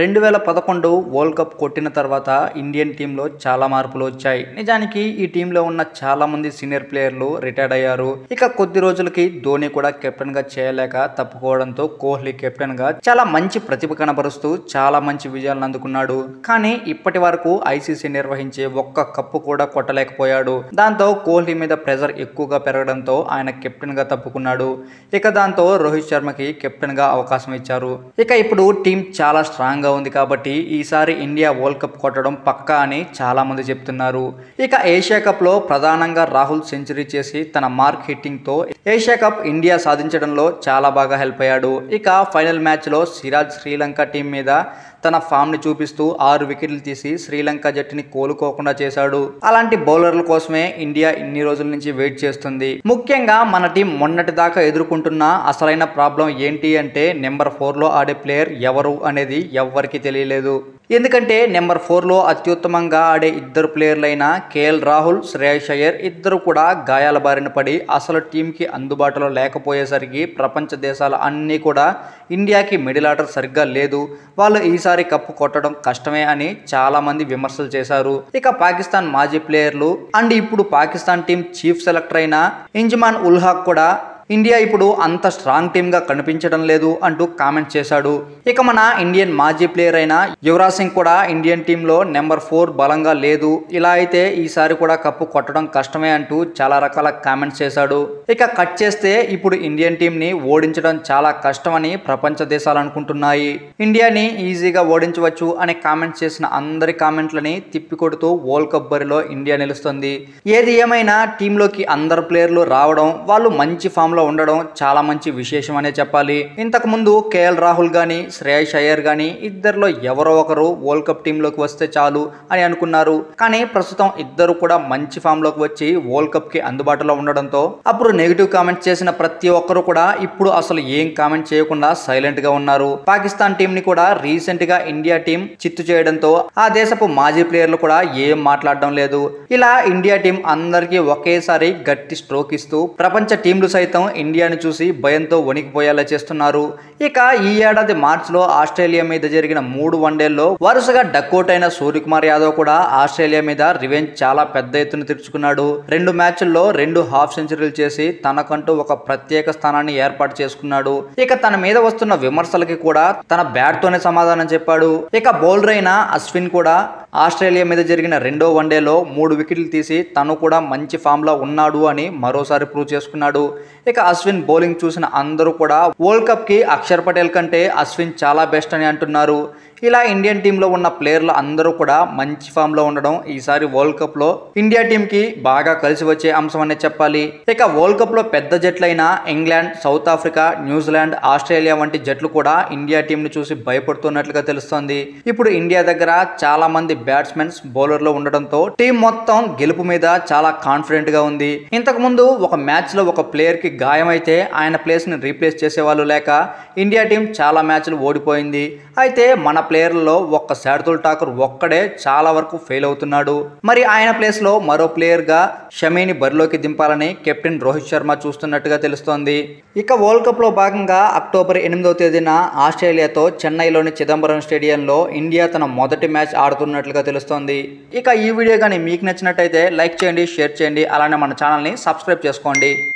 రెండు వేల పదకొండు వరల్డ్ కప్ కొట్టిన తర్వాత ఇండియన్ టీంలో చాలా మార్పులు వచ్చాయి నిజానికి ఈ టీంలో ఉన్న చాలా మంది సీనియర్ ప్లేయర్లు రిటైర్డ్ అయ్యారు ఇక కొద్ది రోజులకి ధోని కూడా కెప్టెన్ గా చేయలేక తప్పుకోవడంతో కోహ్లీ కెప్టెన్ గా చాలా మంచి ప్రతిభ కనబరుస్తూ చాలా మంచి విజయాలను అందుకున్నాడు కానీ ఇప్పటి వరకు ఐసీసీ నిర్వహించే ఒక్క కప్పు కూడా కొట్టలేకపోయాడు దాంతో కోహ్లీ మీద ప్రెజర్ ఎక్కువగా పెరగడంతో ఆయన కెప్టెన్ గా తప్పుకున్నాడు ఇక దాంతో రోహిత్ శర్మకి కెప్టెన్ గా అవకాశం ఇచ్చారు ఇక ఇప్పుడు టీం చాలా స్ట్రాంగ్ గా ఉంది కాబట్టి ఈసారి ఇండియా వరల్డ్ కప్ కొట్టడం పక్కా అని చాలా మంది చెప్తున్నారు ఇక ఏషియా కప్ లో ప్రధానంగా రాహుల్ సెంచరీ చేసి తన మార్క్ హిట్టింగ్ తో ఏషియా కప్ ఇండియా సాధించడంలో చాలా బాగా హెల్ప్ అయ్యాడు ఇక ఫైనల్ మ్యాచ్ లో సిరాజ్ శ్రీలంక టీం మీద తన ఫామ్ ని చూపిస్తూ ఆరు వికెట్లు తీసి శ్రీలంక జట్టుని కోలుకోకుండా చేశాడు అలాంటి బౌలర్ల కోసమే ఇండియా ఇన్ని రోజుల నుంచి వెయిట్ చేస్తుంది ముఖ్యంగా మన టీం మొన్నటి దాకా ఎదుర్కొంటున్న అసలైన ప్రాబ్లం ఏంటి అంటే నెంబర్ ఫోర్ లో ఆడే ప్లేయర్ ఎవరు అనేది ఎవ్వరికి తెలియలేదు ఎందుకంటే నెంబర్ ఫోర్లో అత్యుత్తమంగా ఆడే ఇద్దరు ప్లేయర్లైన కేఎల్ రాహుల్ శ్రేయస్ అయ్యర్ ఇద్దరు కూడా గాయాల బారిన పడి అసలు టీంకి అందుబాటులో లేకపోయేసరికి ప్రపంచ దేశాలు అన్నీ కూడా ఇండియాకి మిడిల్ ఆర్డర్ సరిగ్గా లేదు వాళ్ళు ఈసారి కప్పు కొట్టడం కష్టమే అని చాలా మంది విమర్శలు చేశారు ఇక పాకిస్తాన్ మాజీ ప్లేయర్లు అండ్ ఇప్పుడు పాకిస్తాన్ టీం చీఫ్ సెలెక్టర్ అయిన ఇంజమాన్ ఉల్ హక్ కూడా ఇండియా ఇప్పుడు అంత స్ట్రాంగ్ టీమ్ గా కనిపించడం లేదు అంటూ కామెంట్ చేశాడు ఇక మన ఇండియన్ మాజీ ప్లేయర్ అయిన యువరాజ్ సింగ్ కూడా ఇండియన్ టీంలో నెంబర్ ఫోర్ బలంగా లేదు ఇలా అయితే ఈసారి కూడా కప్పు కొట్టడం కష్టమే అంటూ చాలా రకాల కామెంట్స్ చేశాడు ఇక కట్ చేస్తే ఇప్పుడు ఇండియన్ టీం ని ఓడించడం చాలా కష్టమని ప్రపంచ దేశాలు అనుకుంటున్నాయి ఇండియాని ఈజీగా ఓడించవచ్చు అనే కామెంట్స్ చేసిన అందరి కామెంట్లని తిప్పికొడుతూ వరల్డ్ కప్ బరిలో ఇండియా నిలుస్తుంది ఏది ఏమైనా టీంలోకి అందరు ప్లేయర్లు రావడం వాళ్ళు మంచి ఫామ్ లో ఉండడం చాలా మంచి విశేషం అనే చెప్పాలి ఇంతకు ముందు కేఎల్ రాహుల్ గాని శ్రేయస్ అయ్యర్ గాని ఇద్దరిలో ఎవరో ఒకరు వరల్డ్ కప్ టీంలోకి వస్తే చాలు అని అనుకున్నారు కానీ ప్రస్తుతం ఇద్దరు కూడా మంచి ఫామ్ లోకి వచ్చి వరల్డ్ కప్ కి అందుబాటులో ఉండడంతో అప్పుడు నెగిటివ్ కామెంట్స్ చేసిన ప్రతి ఒక్కరు కూడా ఇప్పుడు అసలు ఏం కామెంట్ చేయకుండా సైలెంట్ గా ఉన్నారు పాకిస్తాన్ టీం ని కూడా రీసెంట్ గా ఇండియా టీం చిత్తు చేయడంతో ఆ దేశపు మాజీ ప్లేయర్లు కూడా ఏం మాట్లాడడం లేదు ఇలా ఇండియా టీం అందరికీ ఒకేసారి గట్టి స్ట్రోక్ ఇస్తూ ప్రపంచ టీంలు సైతం ఇండియాని చూసి భయంతో వణికిపోయేలా చేస్తున్నారు ఇక ఈ ఏడాది మార్చిలో ఆస్ట్రేలియా మీద జరిగిన మూడు వన్డేల్లో వరుసగా డక్అవుట్ అయిన సూర్యకుమార్ యాదవ్ కూడా ఆస్ట్రేలియా మీద రివెంజ్ చాలా పెద్ద ఎత్తున తీర్చుకున్నాడు రెండు మ్యాచ్ల్లో రెండు హాఫ్ సెంచరీలు చేసి తనకంటూ ఒక ప్రత్యేక స్థానాన్ని ఏర్పాటు చేసుకున్నాడు ఇక తన మీద వస్తున్న విమర్శలకి కూడా తన బ్యాట్ తోనే సమాధానం చెప్పాడు ఇక బౌలర్ అయిన అశ్విన్ కూడా ఆస్ట్రేలియా మీద జరిగిన రెండో వన్డేలో మూడు వికెట్లు తీసి తను కూడా మంచి ఫామ్లో ఉన్నాడు అని మరోసారి ప్రూవ్ చేసుకున్నాడు ఇక అశ్విన్ బౌలింగ్ చూసిన అందరూ కూడా వరల్డ్ కప్కి అక్షర్ పటేల్ కంటే అశ్విన్ చాలా బెస్ట్ అని అంటున్నారు ఇలా ఇండియన్ టీంలో ఉన్న ప్లేయర్లు అందరూ కూడా మంచి ఫామ్లో ఉండడం ఈసారి వరల్డ్ కప్లో ఇండియా టీంకి బాగా కలిసి వచ్చే అంశం అనే చెప్పాలి ఇక వరల్డ్ కప్లో పెద్ద జట్లైన England South Africa New Zealand Australia వంటి జట్లు కూడా ఇండియా టీంని చూసి భయపడుతున్నట్లుగా తెలుస్తోంది ఇప్పుడు ఇండియా దగ్గర చాలా మంది బ్యాట్స్మెన్స్ బౌలర్లు ఉండడంతో టీం మొత్తం గెలుపు మీద చాలా కాన్ఫిడెంట్ గా ఉంది ఇంతకు ముందు ఒక మ్యాచ్ లో ఒక ప్లేయర్ కి గాయమైతే ఆయన ప్లేస్ ని రీప్లేస్ చేసేవాళ్ళు లేక ఇండియా టీం చాలా మ్యాచ్లు ఓడిపోయింది అయితే మన ప్లేయర్లలో ఒక్క శార్దుల్ ఠాకూర్ ఒక్కడే చాలా వరకు ఫెయిల్ అవుతున్నాడు మరి ఆయన ప్లేస్ లో మరో ప్లేయర్ గా షమీని బరిలోకి దింపాలని కెప్టెన్ రోహిత్ శర్మ చూస్తున్నట్టుగా తెలుస్తోంది ఇక వరల్డ్ కప్ లో భాగంగా అక్టోబర్ ఎనిమిదవ తేదీన ఆస్ట్రేలియాతో చెన్నైలోని చిదంబరం స్టేడియంలో ఇండియా తన మొదటి మ్యాచ్ ఆడుతున్నట్లుగా తెలుస్తోంది ఇక ఈ వీడియో కానీ మీకు నచ్చినట్టయితే లైక్ చేయండి షేర్ చేయండి అలానే మన ఛానల్ని సబ్స్క్రైబ్ చేసుకోండి